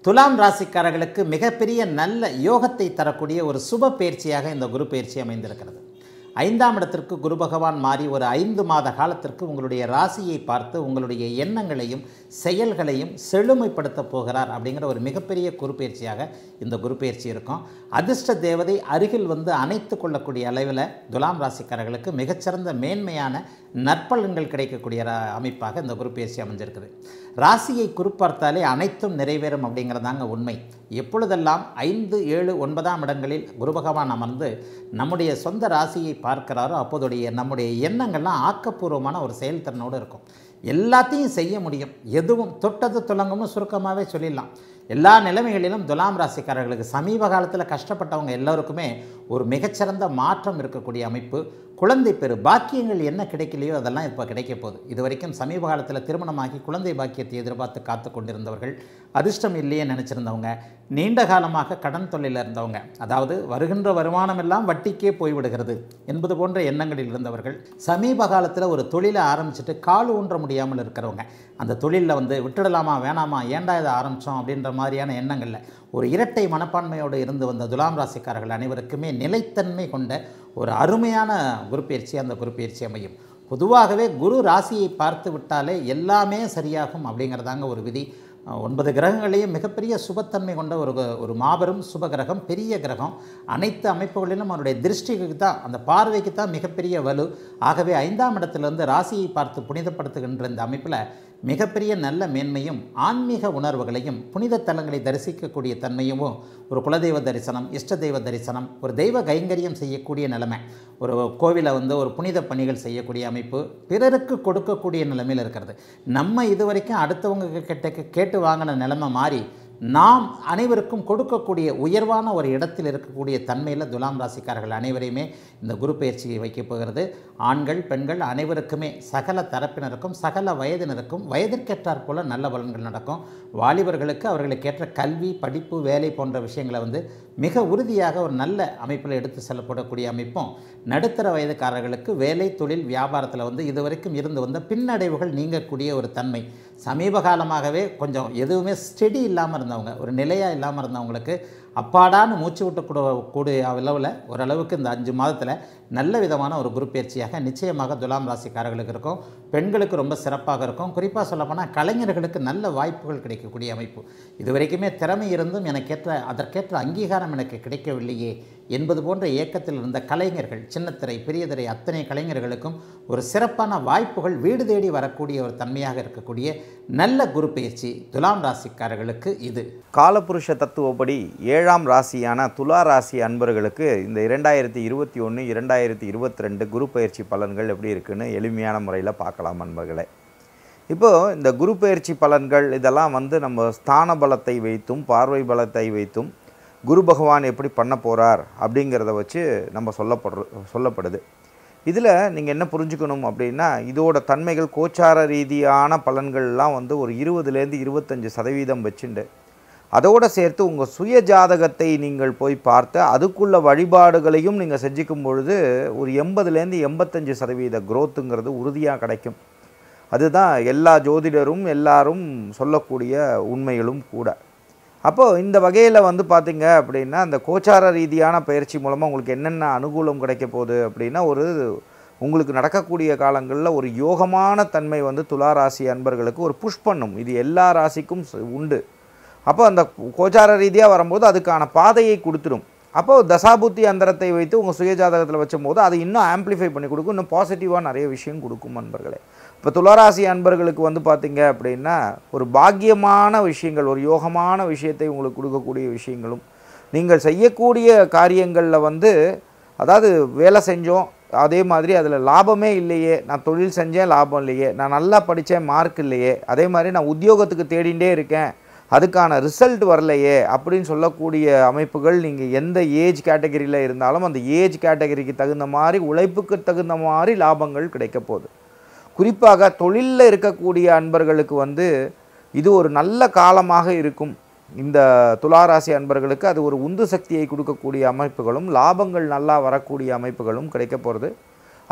துலாம் ராசிக்காரர்களுக்கு மிகப்பெரிய நல்ல யோகத்தை தரக்கூடிய ஒரு சுப பயிற்சியாக இந்த குரு பயிற்சி அமைந்திருக்கிறது ஐந்தாம் இடத்திற்கு குரு பகவான் மாறி ஒரு ஐந்து மாத காலத்திற்கு உங்களுடைய ராசியை பார்த்து உங்களுடைய எண்ணங்களையும் செயல்களையும் செழுமைப்படுத்த போகிறார் அப்படிங்கிற ஒரு மிகப்பெரிய குரு பயிற்சியாக இந்த குரு பயிற்சி இருக்கும் அதிர்ஷ்ட தேவதை அருகில் வந்து அணைத்து கொள்ளக்கூடிய அளவில் துலாம் ராசிக்காரர்களுக்கு மிகச்சிறந்த மேன்மையான நற்பலன்கள் கிடைக்கக்கூடிய ர- அமைப்பாக இந்த குரு பயிற்சி அமைஞ்சிருக்குது ராசியை குறிப்பார்த்தாலே அனைத்தும் நிறைவேறும் அப்படிங்கிறதாங்க உண்மை எப்பொழுதெல்லாம் ஐந்து ஏழு ஒன்பதாம் இடங்களில் குரு பகவான் அமர்ந்து நம்முடைய சொந்த ராசியை பார்க்கிறாரோ அப்போதுடைய நம்முடைய எண்ணங்கள்லாம் ஆக்கப்பூர்வமான ஒரு செயல்திறனோடு இருக்கும் எல்லாத்தையும் செய்ய முடியும் எதுவும் தொட்டது துலங்கம்னு சுருக்கமாகவே சொல்லிடலாம் எல்லா நிலைமைகளிலும் துலாம் ராசிக்காரர்களுக்கு சமீப காலத்தில் கஷ்டப்பட்டவங்க எல்லோருக்குமே ஒரு மிகச்சிறந்த மாற்றம் இருக்கக்கூடிய அமைப்பு குழந்தை பெரு பாக்கியங்கள் என்ன கிடைக்கலையோ அதெல்லாம் இப்போ கிடைக்க போகுது இது வரைக்கும் சமீப காலத்தில் திருமணமாகி குழந்தை பாக்கியத்தை எதிர்பார்த்து காத்து கொண்டிருந்தவர்கள் அதிர்ஷ்டம் இல்லையே நினச்சிருந்தவங்க நீண்ட காலமாக கடன் தொல்லையில் இருந்தவங்க அதாவது வருகின்ற வருமானம் எல்லாம் வட்டிக்கே போய்விடுகிறது என்பது போன்ற எண்ணங்களில் இருந்தவர்கள் சமீப காலத்தில் ஒரு தொழிலை ஆரம்பிச்சுட்டு கால் ஊன்ற முடியாமல் இருக்கிறவங்க அந்த தொழிலில் வந்து விட்டுடலாமா வேணாமா ஏன்டா இதை ஆரம்பித்தோம் அப்படின்ற மாதிரியான எண்ணங்களில் ஒரு இரட்டை மனப்பான்மையோடு இருந்து வந்த துலாம் ராசிக்காரர்கள் அனைவருக்குமே நிலைத்தன்மை கொண்ட ஒரு அருமையான குரு பயிற்சி அந்த குரு பயிற்சி அமையும் பொதுவாகவே குரு ராசியை பார்த்து விட்டாலே எல்லாமே சரியாகும் அப்படிங்கிறதாங்க ஒரு விதி அஹ் ஒன்பது கிரகங்களையும் மிகப்பெரிய சுபத்தன்மை கொண்ட ஒரு ஒரு மாபெரும் சுப கிரகம் பெரிய கிரகம் அனைத்து அமைப்புகளிலும் அவருடைய திருஷ்டிக்கு தான் அந்த பார்வைக்கு தான் மிகப்பெரிய வலு ஆகவே ஐந்தாம் இடத்திலிருந்து ராசியை பார்த்து புனிதப்படுத்துகின்ற இந்த அமைப்பில் மிகப்பெரிய நல்ல மேன்மையும் ஆன்மீக உணர்வுகளையும் புனித தலங்களை தரிசிக்கக்கூடிய தன்மையும் ஒரு குலதெய்வ தரிசனம் இஷ்ட தெய்வ தரிசனம் ஒரு தெய்வ கைங்கரியம் செய்யக்கூடிய நிலைமை ஒரு கோவிலை வந்து ஒரு புனித பணிகள் செய்யக்கூடிய அமைப்பு பிறருக்கு கொடுக்கக்கூடிய நிலைமையில் இருக்கிறது நம்ம இதுவரைக்கும் அடுத்தவங்க கிட்ட கேட்டு வாங்கின நிலைமை மாறி நாம் அனைவருக்கும் கொடுக்கக்கூடிய உயர்வான ஒரு இடத்தில் இருக்கக்கூடிய தன்மையில் துலாம் ராசிக்காரர்கள் அனைவரையுமே இந்த குரு பயிற்சியை வைக்கப் போகிறது ஆண்கள் பெண்கள் அனைவருக்குமே சகல தரப்பினருக்கும் சகல வயதினருக்கும் வயதிற்கேற்றாற் போல நல்ல பலன்கள் நடக்கும் வாலிபர்களுக்கு அவர்களுக்கேற்ற கல்வி படிப்பு வேலை போன்ற விஷயங்களை வந்து மிக உறுதியாக ஒரு நல்ல அமைப்பில் எடுத்து செல்லப்படக்கூடிய அமைப்பும் நடுத்தர வயதுக்காரர்களுக்கு வேலை தொழில் வியாபாரத்தில் வந்து இதுவரைக்கும் இருந்து வந்த பின்னடைவுகள் நீங்கக்கூடிய ஒரு தன்மை சமீப காலமாகவே கொஞ்சம் எதுவுமே ஸ்டெடி இல்லாமல் இருந்தவங்க ஒரு நிலையாக இல்லாமல் இருந்தவங்களுக்கு அப்பாடான்னு மூச்சு விட்டு கூட கூடிய அளவில் ஓரளவுக்கு இந்த அஞ்சு மாதத்தில் நல்ல விதமான ஒரு குரு பயிற்சியாக நிச்சயமாக துலாம் ராசிக்காரர்களுக்கு இருக்கும் பெண்களுக்கு ரொம்ப சிறப்பாக இருக்கும் குறிப்பாக சொல்லப்போனால் கலைஞர்களுக்கு நல்ல வாய்ப்புகள் கிடைக்கக்கூடிய அமைப்பு இதுவரைக்குமே திறமை இருந்தும் எனக்கேற்ற அதற்கேற்ற அங்கீகாரம் எனக்கு கிடைக்கவில்லையே என்பது போன்ற இயக்கத்தில் இருந்த கலைஞர்கள் சின்னத்திரை பெரியதிரை அத்தனை கலைஞர்களுக்கும் ஒரு சிறப்பான வாய்ப்புகள் வீடு தேடி வரக்கூடிய ஒரு தன்மையாக இருக்கக்கூடிய நல்ல குரு பயிற்சி துலாம் ராசிக்காரர்களுக்கு இது காலபுருஷ தத்துவப்படி ஏழாம் ராசியான துலா ராசி அன்பர்களுக்கு இந்த இரண்டாயிரத்தி இருபத்தி ஒன்று இரண்டாயிரத்தி இருபத்தி ரெண்டு குரு பயிற்சி பலன்கள் எப்படி இருக்குன்னு எளிமையான முறையில் பார்க்கலாம் அன்பர்களே இப்போது இந்த குரு பயிற்சி பலன்கள் இதெல்லாம் வந்து நம்ம ஸ்தான பலத்தை வைத்தும் பார்வை பலத்தை வைத்தும் குரு பகவான் எப்படி பண்ண போகிறார் அப்படிங்கிறத வச்சு நம்ம சொல்லப்படுற சொல்லப்படுது இதில் நீங்கள் என்ன புரிஞ்சுக்கணும் அப்படின்னா இதோட தன்மைகள் கோச்சார ரீதியான பலன்கள்லாம் வந்து ஒரு இருபதுலேருந்து இருபத்தஞ்சி சதவீதம் வச்சுண்டு அதோடு சேர்த்து உங்கள் சுய ஜாதகத்தை நீங்கள் போய் பார்த்து அதுக்குள்ள வழிபாடுகளையும் நீங்கள் செஞ்சுக்கும் பொழுது ஒரு எண்பதுலேருந்து எண்பத்தஞ்சு சதவீத growthங்கிறது உறுதியாக கிடைக்கும் அதுதான் எல்லா ஜோதிடரும் எல்லாரும் சொல்லக்கூடிய உண்மைகளும் கூட அப்போது இந்த வகையில் வந்து பார்த்தீங்க அப்படின்னா அந்த கோச்சார ரீதியான பயிற்சி மூலமாக உங்களுக்கு என்னென்ன அனுகூலம் கிடைக்க போகுது அப்படின்னா ஒரு உங்களுக்கு நடக்கக்கூடிய காலங்களில் ஒரு யோகமான தன்மை வந்து துலா ராசி அன்பர்களுக்கு ஒரு புஷ் பண்ணும் இது எல்லா ராசிக்கும் ச- உண்டு அப்போ அந்த கோச்சார ரீதியாக வரும்போது அதுக்கான பாதையை கொடுத்துடும் அப்போ தசாபுத்தி அந்தரத்தை வைத்து உங்கள் சுயஜாதகத்தில் வச்சும்போது அது இன்னும் ஆம்ப்ளிஃபை பண்ணி கொடுக்கும் இன்னும் பாசிட்டிவாக நிறைய விஷயம் கொடுக்கும் அன்பர்களே இப்போ துளாராசி அன்பர்களுக்கு வந்து பார்த்தீங்க அப்படின்னா ஒரு பாக்கியமான விஷயங்கள் ஒரு யோகமான விஷயத்தை உங்களுக்கு கொடுக்கக்கூடிய விஷயங்களும் நீங்கள் செய்யக்கூடிய காரியங்களில் வந்து அதாவது வேலை செஞ்சோம் அதே மாதிரி அதில் லாபமே இல்லையே நான் தொழில் செஞ்சேன் லாபம் இல்லையே நான் நல்லா படித்தேன் மார்க் இல்லையே அதே மாதிரி நான் உத்தியோகத்துக்கு தேடிண்டே இருக்கேன் அதுக்கான ரிசல்ட் வரலையே அப்படின்னு சொல்லக்கூடிய அமைப்புகள் நீங்கள் எந்த ஏஜ் கேட்டகரியில் இருந்தாலும் அந்த ஏஜ் கேட்டகரிக்கு தகுந்த மாதிரி உழைப்புக்கு தகுந்த மாதிரி லாபங்கள் கிடைக்க போகுது குறிப்பாக தொழிலில் இருக்கக்கூடிய அன்பர்களுக்கு வந்து இது ஒரு நல்ல காலமாக இருக்கும் இந்த துளாராசி அன்பர்களுக்கு அது ஒரு உந்து சக்தியை கொடுக்கக்கூடிய அமைப்புகளும் லாபங்கள் நல்லா வரக்கூடிய அமைப்புகளும் கிடைக்க போகிறது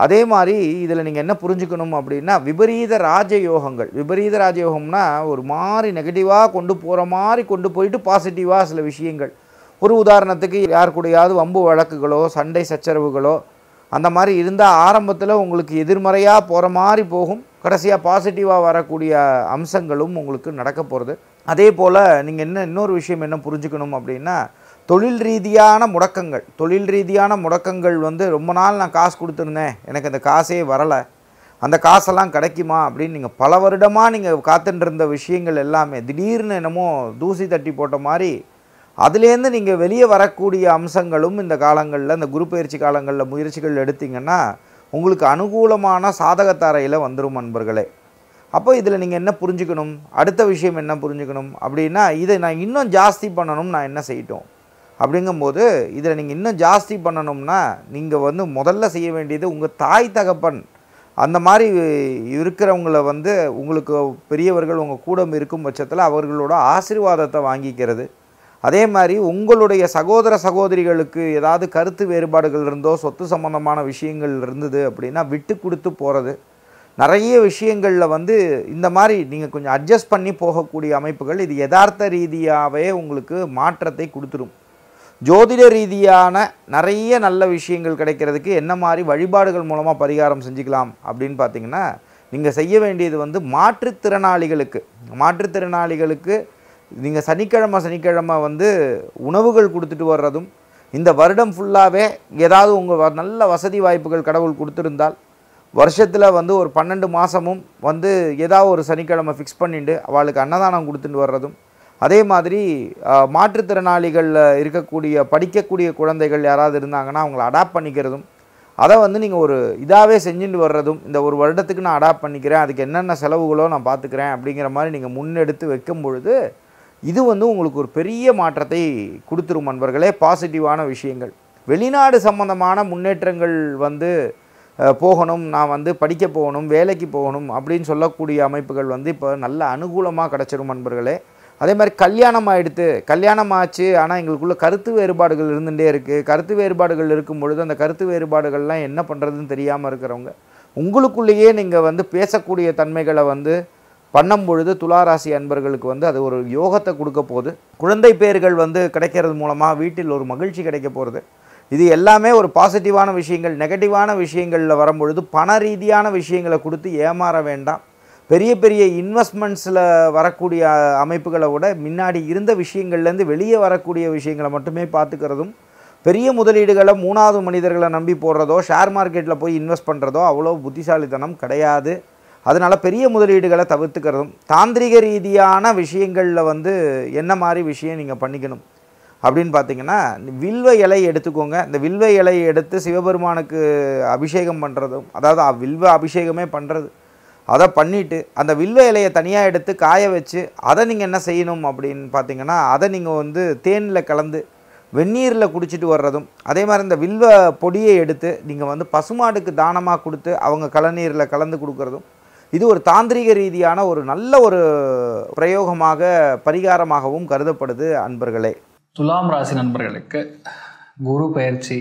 அதே மாதிரி இதில் நீங்கள் என்ன புரிஞ்சுக்கணும் அப்படின்னா விபரீத ராஜயோகங்கள் விபரீத ராஜயோகம்னா ஒரு மாதிரி நெகட்டிவாக கொண்டு போகிற மாதிரி கொண்டு போயிட்டு பாசிட்டிவாக சில விஷயங்கள் ஒரு உதாரணத்துக்கு யார் கூடயாவது வம்பு வழக்குகளோ சண்டை சச்சரவுகளோ அந்த மாதிரி இருந்தால் ஆரம்பத்தில் உங்களுக்கு எதிர்மறையாக போகிற மாதிரி போகும் கடைசியாக பாசிட்டிவாக வரக்கூடிய அம்சங்களும் உங்களுக்கு நடக்க போகிறது அதே போல் நீங்கள் என்ன இன்னொரு விஷயம் என்ன புரிஞ்சுக்கணும் அப்படின்னா தொழில் ரீதியான முடக்கங்கள் தொழில் ரீதியான முடக்கங்கள் வந்து ரொம்ப நாள் நான் காசு கொடுத்துருந்தேன் எனக்கு அந்த காசே வரலை அந்த காசெல்லாம் கிடைக்குமா அப்படின்னு நீங்கள் பல வருடமாக நீங்கள் காத்துட்டு இருந்த விஷயங்கள் எல்லாமே திடீர்னு என்னமோ தூசி தட்டி போட்ட மாதிரி அதுலேருந்து நீங்கள் வெளியே வரக்கூடிய அம்சங்களும் இந்த காலங்களில் இந்த குரு பயிற்சி காலங்களில் முயற்சிகள் எடுத்தீங்கன்னா உங்களுக்கு அனுகூலமான சாதகத்தாரையில் வந்துடும் நண்பர்களே அப்போ இதில் நீங்கள் என்ன புரிஞ்சுக்கணும் அடுத்த விஷயம் என்ன புரிஞ்சுக்கணும் அப்படின்னா இதை நான் இன்னும் ஜாஸ்தி பண்ணணும் நான் என்ன செய்யட்டும் அப்படிங்கும்போது இதில் நீங்கள் இன்னும் ஜாஸ்தி பண்ணணும்னா நீங்கள் வந்து முதல்ல செய்ய வேண்டியது உங்கள் தாய் தகப்பன் அந்த மாதிரி இருக்கிறவங்கள வந்து உங்களுக்கு பெரியவர்கள் உங்கள் கூட இருக்கும் பட்சத்தில் அவர்களோட ஆசீர்வாதத்தை வாங்கிக்கிறது அதே மாதிரி உங்களுடைய சகோதர சகோதரிகளுக்கு ஏதாவது கருத்து வேறுபாடுகள் இருந்தோ சொத்து சம்பந்தமான விஷயங்கள் இருந்தது அப்படின்னா விட்டு கொடுத்து போகிறது நிறைய விஷயங்களில் வந்து இந்த மாதிரி நீங்கள் கொஞ்சம் அட்ஜஸ்ட் பண்ணி போகக்கூடிய அமைப்புகள் இது யதார்த்த ரீதியாகவே உங்களுக்கு மாற்றத்தை கொடுத்துரும் ஜோதிட ரீதியான நிறைய நல்ல விஷயங்கள் கிடைக்கிறதுக்கு என்ன மாதிரி வழிபாடுகள் மூலமாக பரிகாரம் செஞ்சுக்கலாம் அப்படின்னு பார்த்தீங்கன்னா நீங்கள் செய்ய வேண்டியது வந்து மாற்றுத்திறனாளிகளுக்கு மாற்றுத்திறனாளிகளுக்கு நீங்கள் சனிக்கிழமை சனிக்கிழமை வந்து உணவுகள் கொடுத்துட்டு வர்றதும் இந்த வருடம் ஃபுல்லாகவே ஏதாவது உங்கள் நல்ல வசதி வாய்ப்புகள் கடவுள் கொடுத்துருந்தால் வருஷத்தில் வந்து ஒரு பன்னெண்டு மாதமும் வந்து ஏதாவது ஒரு சனிக்கிழமை ஃபிக்ஸ் பண்ணிட்டு அவளுக்கு அன்னதானம் கொடுத்துட்டு வர்றதும் அதே மாதிரி ஆஹ், மாற்றுத்திறனாளிகளில் இருக்கக்கூடிய படிக்கக்கூடிய குழந்தைகள் யாராவது இருந்தாங்கன்னா அவங்கள அடாப்ட் பண்ணிக்கிறதும் அதை வந்து நீங்கள் ஒரு இதாகவே செஞ்சுட்டு வர்றதும் இந்த ஒரு வருடத்துக்கு நான் அடாப்ட் பண்ணிக்கிறேன் அதுக்கு என்னென்ன செலவுகளோ நான் பார்த்துக்கிறேன் அப்படிங்கிற மாதிரி நீங்கள் முன்னெடுத்து வைக்கும் பொழுது இது வந்து உங்களுக்கு ஒரு பெரிய மாற்றத்தை கொடுத்துரும் நண்பர்களே பாசிட்டிவான விஷயங்கள் வெளிநாடு சம்பந்தமான முன்னேற்றங்கள் வந்து அஹ், போகணும் நான் வந்து படிக்க போகணும் வேலைக்கு போகணும் அப்படின்னு சொல்லக்கூடிய அமைப்புகள் வந்து இப்போ நல்ல அனுகூலமாக கிடச்சிரும் நண்பர்களே அதே மாதிரி கல்யாணம் ஆயிடுத்து கல்யாணம் ஆச்சு ஆனால் எங்களுக்குள்ள கருத்து வேறுபாடுகள் இருந்துகிட்டே இருக்குது கருத்து வேறுபாடுகள் இருக்கும் பொழுது அந்த கருத்து வேறுபாடுகள்லாம் என்ன பண்ணுறதுன்னு தெரியாமல் இருக்கிறவங்க உங்களுக்குள்ளேயே நீங்கள் வந்து பேசக்கூடிய தன்மைகளை வந்து பண்ணும் பொழுது துளாராசி அன்பர்களுக்கு வந்து அது ஒரு யோகத்தை கொடுக்க போகுது குழந்தை பேர்கள் வந்து கிடைக்கிறது மூலமாக வீட்டில் ஒரு மகிழ்ச்சி கிடைக்க போகிறது இது எல்லாமே ஒரு பாசிட்டிவான விஷயங்கள் நெகட்டிவான விஷயங்களில் வரும்பொழுது பண ரீதியான விஷயங்களை கொடுத்து ஏமாற வேண்டாம் பெரிய பெரிய இன்வெஸ்ட்மெண்ட்ஸில் வரக்கூடிய அமைப்புகளை விட முன்னாடி இருந்த விஷயங்கள்லேருந்து வெளியே வரக்கூடிய விஷயங்களை மட்டுமே பார்த்துக்கிறதும் பெரிய முதலீடுகளை மூணாவது மனிதர்களை நம்பி போடுறதோ ஷேர் மார்க்கெட்டில் போய் இன்வெஸ்ட் பண்ணுறதோ அவ்வளோ புத்திசாலித்தனம் கிடையாது அதனால் பெரிய முதலீடுகளை தவிர்த்துக்கிறதும் தாந்திரிக ரீதியான விஷயங்களில் வந்து என்ன மாதிரி விஷயம் நீங்கள் பண்ணிக்கணும் அப்படின்னு பார்த்தீங்கன்னா வில்வ இலை எடுத்துக்கோங்க இந்த வில்வ இலையை எடுத்து சிவபெருமானுக்கு அபிஷேகம் பண்ணுறதும் அதாவது அ- வில்வ அபிஷேகமே பண்ணுறது அதை பண்ணிவிட்டு அந்த வில்வ இலையை தனியாக எடுத்து காய வச்சு அதை நீங்கள் என்ன செய்யணும் அப்படின்னு பார்த்தீங்கன்னா அதை நீங்கள் வந்து தேனில் கலந்து வெந்நீரில் குடிச்சிட்டு வர்றதும் அதே மாதிரி இந்த வில்வ பொடியை எடுத்து நீங்கள் வந்து பசுமாடுக்கு தானமாக கொடுத்து அவங்க கலநீரில் கலந்து கொடுக்கறதும் இது ஒரு தாந்திரிக ரீதியான ஒரு நல்ல ஒரு பிரயோகமாக பரிகாரமாகவும் கருதப்படுது அன்பர்களே துலாம் ராசி நண்பர்களுக்கு குரு பயிற்சி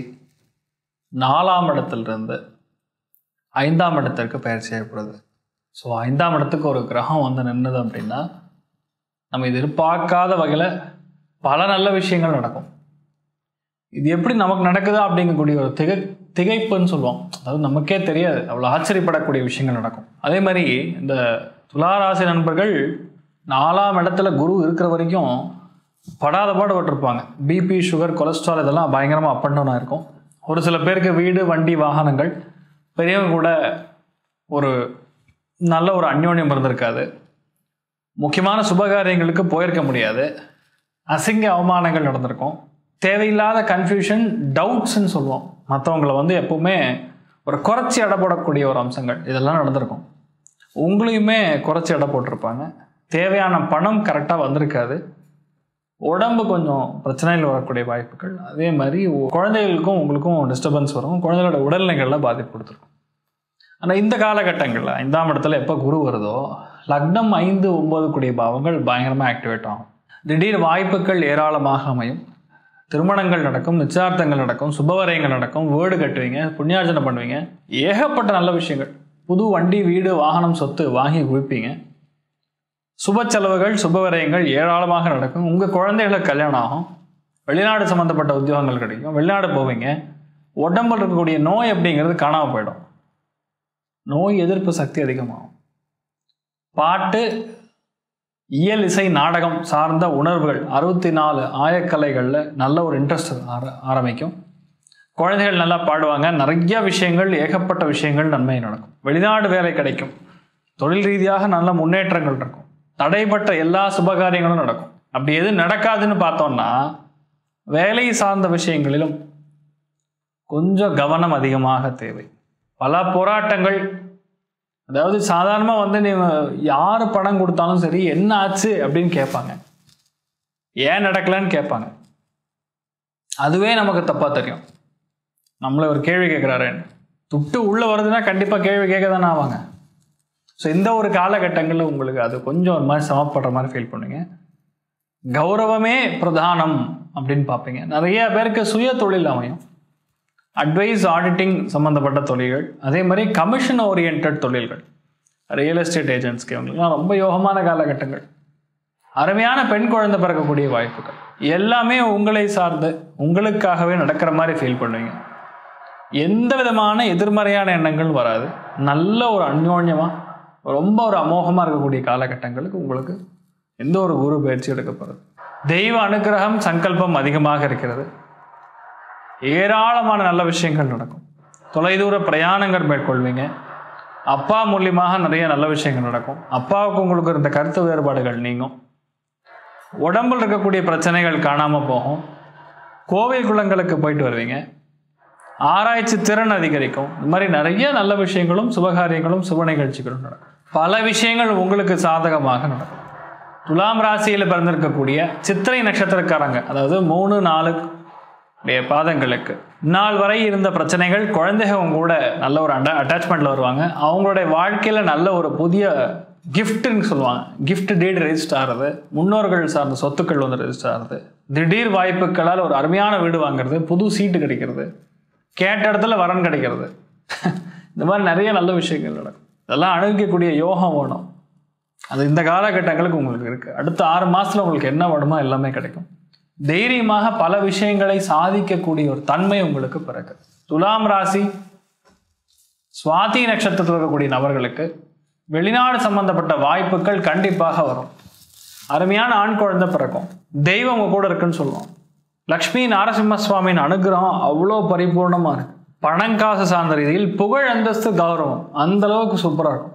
நாலாம் இடத்திலிருந்து ஐந்தாம் இடத்திற்கு பயிற்சி செய்யப்படுது ஸோ ஐந்தாம் இடத்துக்கு ஒரு கிரகம் வந்து நின்றுது அப்படின்னா நம்ம எதிர்பார்க்காத வகையில் பல நல்ல விஷயங்கள் நடக்கும் இது எப்படி நமக்கு நடக்குது அப்படிங்கக்கூடிய ஒரு திகை திகைப்புன்னு சொல்லுவோம் அதாவது நமக்கே தெரியாது அவ்வளோ ஆச்சரியப்படக்கூடிய விஷயங்கள் நடக்கும் அதே மாதிரி இந்த துளாராசி நண்பர்கள் நாலாம் இடத்துல குரு இருக்கிற வரைக்கும் படாத பாடுபட்டிருப்பாங்க பிபி சுகர் கொலஸ்ட்ரால் இதெல்லாம் பயங்கரமாக அப் அண்ட் டவுனாக இருக்கும் ஒரு சில பேருக்கு வீடு வண்டி வாகனங்கள் பெரியவங்க கூட ஒரு நல்ல ஒரு அந்யோன்யம் இருந்திருக்காது முக்கியமான சுபகாரியங்களுக்கு போயிருக்க முடியாது அசிங்க அவமானங்கள் நடந்திருக்கும் தேவையில்லாத கன்ஃபியூஷன் டவுட்ஸ்ன்னு சொல்லுவோம் மற்றவங்களை வந்து எப்பவுமே ஒரு குறைச்சி எடை போடக்கூடிய ஒரு அம்சங்கள் இதெல்லாம் நடந்திருக்கும் உங்களையுமே குறைச்சி எடை போட்டிருப்பாங்க தேவையான பணம் கரெக்டாக வந்திருக்காது உடம்பு கொஞ்சம் பிரச்சனைகள் வரக்கூடிய வாய்ப்புகள் அதே மாதிரி ஒ- குழந்தைகளுக்கும் உங்களுக்கும் டிஸ்டர்பன்ஸ் வரும் குழந்தைகளோட உடல்நிலைகளில் பாதிப்பு கொடுத்துருக்கும் ஆனால் இந்த காலகட்டங்களில் ஐந்தாம் இடத்துல எப்போ குரு வருதோ லக்னம் ஐந்து ஒன்பது கூடிய பாவங்கள் பயங்கரமாக ஆக்டிவேட் ஆகும் திடீர் வாய்ப்புகள் ஏராளமாக அமையும் திருமணங்கள் நடக்கும் நிச்சயார்த்தங்கள் நடக்கும் சுபவரயங்கள் நடக்கும் வீடு கட்டுவீங்க புண்ணியார்ஜனை பண்ணுவீங்க ஏகப்பட்ட நல்ல விஷயங்கள் புது வண்டி வீடு வாகனம் சொத்து வாங்கி குவிப்பீங்க சுப செலவுகள் சுபவரயங்கள் ஏராளமாக நடக்கும் உங்கள் குழந்தைகளுக்கு கல்யாணம் ஆகும் வெளிநாடு சம்மந்தப்பட்ட உத்தியோகங்கள் கிடைக்கும் வெளிநாடு போவீங்க உடம்புல இருக்கக்கூடிய நோய் அப்படிங்கிறது காணாமல் போயிடும் நோய் எதிர்ப்பு சக்தி அதிகமாகும் பாட்டு இயல் இசை நாடகம் சார்ந்த உணர்வுகள் அறுபத்தி நாலு ஆயக்கலைகளில் நல்ல ஒரு இன்ட்ரெஸ்ட் ஆர ஆரம்பிக்கும் குழந்தைகள் நல்லா பாடுவாங்க நிறைய விஷயங்கள் ஏகப்பட்ட விஷயங்கள் நன்மை நடக்கும் வெளிநாடு வேலை கிடைக்கும் தொழில் ரீதியாக நல்ல முன்னேற்றங்கள் இருக்கும் தடைப்பட்ட எல்லா சுபகாரியங்களும் நடக்கும் அப்படி எது நடக்காதுன்னு பார்த்தோம்னா வேலை சார்ந்த விஷயங்களிலும் கொஞ்சம் கவனம் அதிகமாக தேவை பல போராட்டங்கள் அதாவது சாதாரணமாக வந்து நீ யார் பணம் கொடுத்தாலும் சரி என்ன ஆச்சு அப்படின்னு கேட்பாங்க ஏன் நடக்கலன்னு கேட்பாங்க அதுவே நமக்கு தப்பாக தெரியும் நம்மளை ஒரு கேள்வி கேட்குறாருன்னு துட்டு உள்ளே வருதுன்னா கண்டிப்பாக கேள்வி கேட்க தானே ஆவாங்க ஸோ இந்த ஒரு காலகட்டங்களில் உங்களுக்கு அது கொஞ்சம் ஒரு மாதிரி சமப்படுற மாதிரி ஃபீல் பண்ணுங்க கௌரவமே பிரதானம் அப்படின்னு பார்ப்பீங்க நிறைய பேருக்கு சுய தொழில் அமையும் அட்வைஸ் ஆடிட்டிங் சம்மந்தப்பட்ட தொழில்கள் அதே மாதிரி கமிஷன் ஓரியன்ட் தொழில்கள் ரியல் எஸ்டேட் ஏஜென்ட்ஸ்க்கு இவங்களுக்குலாம் ரொம்ப யோகமான காலகட்டங்கள் அருமையான பெண் குழந்தை பிறக்கக்கூடிய வாய்ப்புகள் எல்லாமே உங்களை சார்ந்து உங்களுக்காகவே நடக்கிற மாதிரி ஃபீல் பண்ணுவீங்க எந்த விதமான எதிர்மறையான எண்ணங்கள் வராது நல்ல ஒரு அந்யோன்யமாக ரொம்ப ஒரு அமோகமாக இருக்கக்கூடிய காலகட்டங்களுக்கு உங்களுக்கு எந்த ஒரு குரு பயிற்சி எடுக்கப்படுறது தெய்வ அனுகிரகம் சங்கல்பம் அதிகமாக இருக்கிறது ஏராளமான நல்ல விஷயங்கள் நடக்கும் தொலைதூர பிரயாணங்கள் மேற்கொள்வீங்க அப்பா மூலியமாக நிறைய நல்ல விஷயங்கள் நடக்கும் அப்பாவுக்கு உங்களுக்கு இருந்த கருத்து வேறுபாடுகள் நீங்கும் உடம்பில் இருக்கக்கூடிய பிரச்சனைகள் காணாமல் போகும் கோவில் குளங்களுக்கு போயிட்டு வருவீங்க ஆராய்ச்சி திறன் அதிகரிக்கும் இந்த மாதிரி நிறைய நல்ல விஷயங்களும் சுபகாரியங்களும் சுப நிகழ்ச்சிகளும் நடக்கும் பல விஷயங்கள் உங்களுக்கு சாதகமாக நடக்கும் துலாம் ராசியில் பிறந்திருக்கக்கூடிய சித்திரை நட்சத்திரக்காரங்க அதாவது மூணு நாலு உடைய பாதங்களுக்கு நாள் வரை இருந்த பிரச்சனைகள் குழந்தைங்க உங்க கூட நல்ல ஒரு அட்ட அட்டாச்மெண்ட்டில் வருவாங்க அவங்களுடைய வாழ்க்கையில் நல்ல ஒரு புதிய கிஃப்ட்டுன்னு சொல்லுவாங்க கிஃப்ட் டீட் ரெஜிஸ்டர் ஆகிறது முன்னோர்கள் சார்ந்த சொத்துக்கள் வந்து ரெஜிஸ்டர் ஆகிறது திடீர் வாய்ப்புகளால் ஒரு அருமையான வீடு வாங்குறது புது சீட்டு கிடைக்கிறது கேட்ட இடத்துல வரன் கிடைக்கிறது இந்த மாதிரி நிறைய நல்ல விஷயங்கள் நடக்கும் இதெல்லாம் அணுகிக்கக்கூடிய யோகம் வேணும் அது இந்த காலகட்டங்களுக்கு உங்களுக்கு இருக்குது அடுத்த ஆறு மாதத்தில் உங்களுக்கு என்ன வேணுமோ எல்லாமே கிடைக்கும் தைரியமாக பல விஷயங்களை சாதிக்கக்கூடிய ஒரு தன்மை உங்களுக்கு பிறகு துலாம் ராசி சுவாதி நட்சத்திரத்தில் இருக்கக்கூடிய நபர்களுக்கு வெளிநாடு சம்பந்தப்பட்ட வாய்ப்புகள் கண்டிப்பாக வரும் அருமையான ஆண் குழந்தை பிறக்கும் தெய்வம் உங்க கூட இருக்குன்னு சொல்லுவோம் லக்ஷ்மி நாரசிம்ம சுவாமியின் அனுகிரகம் அவ்வளோ பரிபூர்ணமாக இருக்கு பணங்காசு சார்ந்த ரீதியில் புகழ் அந்தஸ்து கௌரவம் அந்த அளவுக்கு சூப்பராக இருக்கும்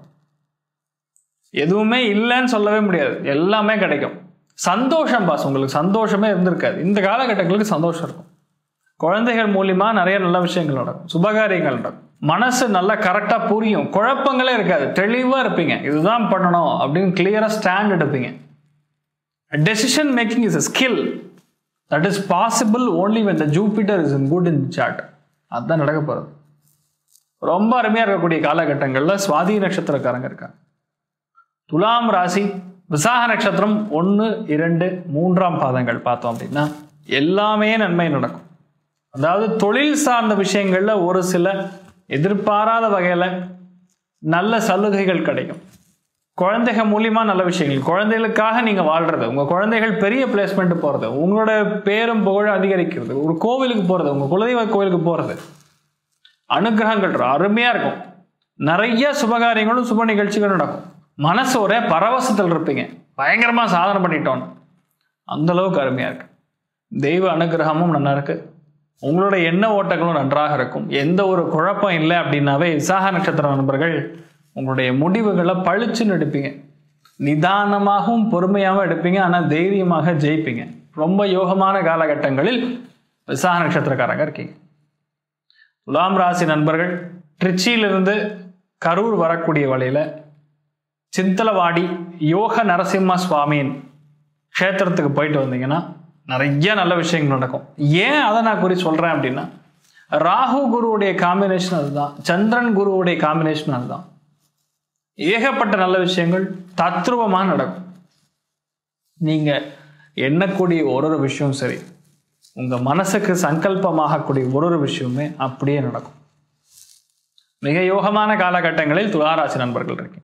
எதுவுமே இல்லைன்னு சொல்லவே முடியாது எல்லாமே கிடைக்கும் சந்தோஷம் பாஸ் உங்களுக்கு சந்தோஷமே இருந்திருக்காது இந்த காலகட்டங்களுக்கு சந்தோஷம் இருக்கும் குழந்தைகள் மூலியமா நிறைய நல்ல விஷயங்கள் நடக்கும் சுபகாரியங்கள் நடக்கும் மனசு நல்லா கரெக்டாக புரியும் குழப்பங்களே இருக்காது தெளிவாக இருப்பீங்க இதுதான் பண்ணணும் அப்படின்னு கிளியராக ஸ்டாண்ட் எடுப்பீங்க decision making is a skill that is possible only when the Jupiter is in good in chart அதுதான் நடக்க போகிறது ரொம்ப அருமையாக இருக்கக்கூடிய காலகட்டங்களில் சுவாதி நட்சத்திரக்காரங்க இருக்காங்க துலாம் ராசி விசாக நட்சத்திரம் ஒன்று இரண்டு மூன்றாம் பாதங்கள் பார்த்தோம் அப்படின்னா எல்லாமே நன்மை நடக்கும் அதாவது தொழில் சார்ந்த விஷயங்கள்ல ஒரு சில எதிர்பாராத வகையில் நல்ல சலுகைகள் கிடைக்கும் குழந்தைகள் மூலியமா நல்ல விஷயங்கள் குழந்தைகளுக்காக நீங்க வாழ்றது உங்க குழந்தைகள் பெரிய பிளேஸ்மெண்ட் போறது உங்களோட பேரும் புகழ் அதிகரிக்கிறது ஒரு கோவிலுக்கு போறது உங்க குலதெய்வ கோவிலுக்கு போறது அனுகிரகங்கள் அருமையா இருக்கும் நிறைய சுபகாரியங்களும் சுப நிகழ்ச்சிகளும் நடக்கும் மனசு ஒரே பரவசத்தில் இருப்பீங்க பயங்கரமா சாதனை பண்ணிட்டோம் அந்த அளவுக்கு அருமையா இருக்கு தெய்வ அனுகிரகமும் நல்லா இருக்கு உங்களோட எண்ண ஓட்டங்களும் நன்றாக இருக்கும் எந்த ஒரு குழப்பம் இல்லை அப்படின்னாவே விசாக நட்சத்திர நண்பர்கள் உங்களுடைய முடிவுகளை பளிச்சுன்னு எடுப்பீங்க நிதானமாகவும் பொறுமையாகவும் எடுப்பீங்க ஆனால் தைரியமாக ஜெயிப்பீங்க ரொம்ப யோகமான காலகட்டங்களில் விசாக நட்சத்திரக்காரங்க இருக்கீங்க துலாம் ராசி நண்பர்கள் திருச்சியிலிருந்து கரூர் வரக்கூடிய வழியில சிந்தலவாடி யோக நரசிம்ம சுவாமியின் க்ஷேத்திரத்துக்கு போயிட்டு வந்தீங்கன்னா நிறைய நல்ல விஷயங்கள் நடக்கும் ஏன் அதை நான் குறி சொல்றேன் அப்படின்னா ராகு குருவுடைய காம்பினேஷன் அதுதான் சந்திரன் குருவுடைய காம்பினேஷன் அதுதான் ஏகப்பட்ட நல்ல விஷயங்கள் தத்ரூபமாக நடக்கும் நீங்க எண்ணக்கூடிய ஒரு ஒரு விஷயம் சரி உங்க மனசுக்கு சங்கல்பமாகக்கூடிய ஒரு ஒரு விஷயமே அப்படியே நடக்கும் மிக யோகமான காலகட்டங்களில் துளாராசி நண்பர்கள் இருக்கீங்க